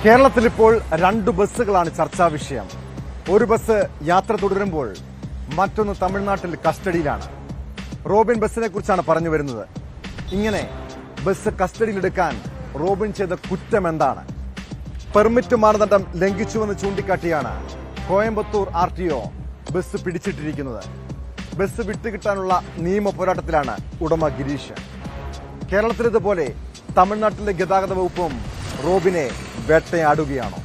കേരളത്തിൽ ഇപ്പോൾ രണ്ട് ബസ്സുകളാണ് ചർച്ചാ വിഷയം ഒരു ബസ് യാത്ര തുടരുമ്പോൾ മറ്റൊന്ന് തമിഴ്നാട്ടിൽ കസ്റ്റഡിയിലാണ് റോബിൻ ബസ്സിനെ കുറിച്ചാണ് പറഞ്ഞു വരുന്നത് ഇങ്ങനെ ബസ് കസ്റ്റഡിയിലെടുക്കാൻ റോബിൻ ചെയ്ത കുറ്റം എന്താണ് പെർമിറ്റ് മാനദണ്ഡം ലംഘിച്ചുവെന്ന് ചൂണ്ടിക്കാട്ടിയാണ് Coimbatore R T O bus പിടിച്ചിട്ടിരിക്കുന്നത് ബസ് വിട്ടുകിട്ടാനുള്ള നിയമ പോരാട്ടത്തിലാണ് ഉടമ ഗിരീഷ് കേരളത്തിലേതുപോലെ തമിഴ്നാട്ടിലെ ഗതാഗത വകുപ്പും റോബിനെ വേട്ടയാടുകയാണോ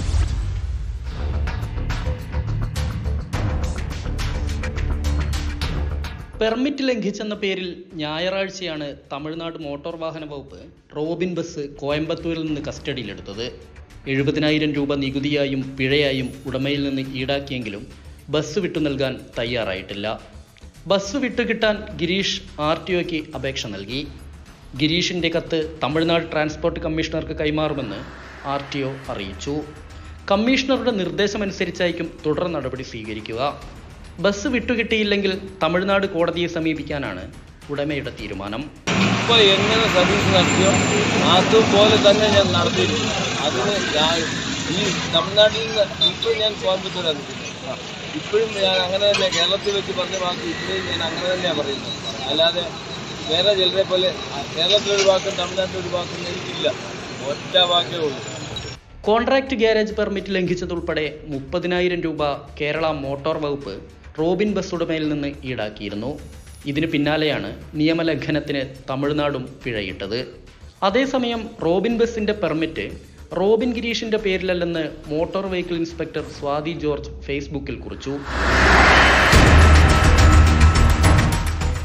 പെർമിറ്റ് ലംഘിച്ചെന്ന പേരിൽ ഞായറാഴ്ചയാണ് തമിഴ്നാട് മോട്ടോർ വാഹന വകുപ്പ് റോബിൻ ബസ് കോയമ്പത്തൂരിൽ നിന്ന് കസ്റ്റഡിയിലെടുത്തത് എഴുപതിനായിരം രൂപ നികുതിയായും പിഴയായും ഉടമയിൽ നിന്ന് ഈടാക്കിയെങ്കിലും ബസ് വിട്ടു നൽകാൻ തയ്യാറായിട്ടില്ല ബസ് വിട്ടുകിട്ടാൻ ഗിരീഷ് ആർ ടി ഒക്ക് അപേക്ഷ നൽകി ഗിരീഷിന്റെ കത്ത് തമിഴ്നാട് ട്രാൻസ്പോർട്ട് കമ്മീഷണർക്ക് കൈമാറുമെന്ന് ആർ ടി ഒ അറിയിച്ചു കമ്മീഷണറുടെ നിർദ്ദേശമനുസരിച്ചായിരിക്കും തുടർ നടപടി സ്വീകരിക്കുക ബസ് വിട്ടുകിട്ടിയില്ലെങ്കിൽ തമിഴ്നാട് കോടതിയെ സമീപിക്കാനാണ് ഉടമയുടെ തീരുമാനം ഇപ്പൊ എങ്ങനെ സർവീസ് നടത്തിയോ അതുപോലെ തന്നെ ഞാൻ നടത്തിയിരുന്നു അതിന് ഞാൻ ഈ തമിഴ്നാട്ടിൽ നിന്ന് ഇപ്പൊ ഞാൻ കോയമ്പത്തൂരാണ് നിൽക്കുന്നത് ഇപ്പോഴും ഞാൻ അങ്ങനെ തന്നെ കേരളത്തിൽ വെച്ച് പറഞ്ഞ വാക്ക് ഇപ്പോഴും ഞാൻ അങ്ങനെ തന്നെയാണ് പറയുന്നത് അല്ലാതെ വേറെ ചിലരെ പോലെ കേരളത്തിലൊരു വാക്കും തമിഴ്നാട്ടിലൊരു വാക്കും എനിക്കില്ല ഒറ്റ വാക്കേ ഉള്ളൂ കോൺട്രാക്ട് ഗ്യാരേജ് പെർമിറ്റ് ലംഘിച്ചതുൾപ്പെടെ മുപ്പതിനായിരം രൂപ കേരള മോട്ടോർ വകുപ്പ് റോബിൻ ബസ് ഉടമയിൽ നിന്ന് ഈടാക്കിയിരുന്നു ഇതിന് പിന്നാലെയാണ് നിയമലംഘനത്തിന് തമിഴ്നാടും പിഴയിട്ടത് അതേസമയം റോബിൻ ബസിന്റെ പെർമിറ്റ് റോബിൻ ഗിരീഷിന്റെ പേരിലല്ലെന്ന് motor vehicle inspector Swathi George ഫേസ്ബുക്കിൽ കുറിച്ചു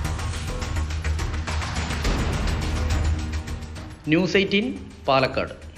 ന്യൂസ് എയ്റ്റീൻ പാലക്കാട്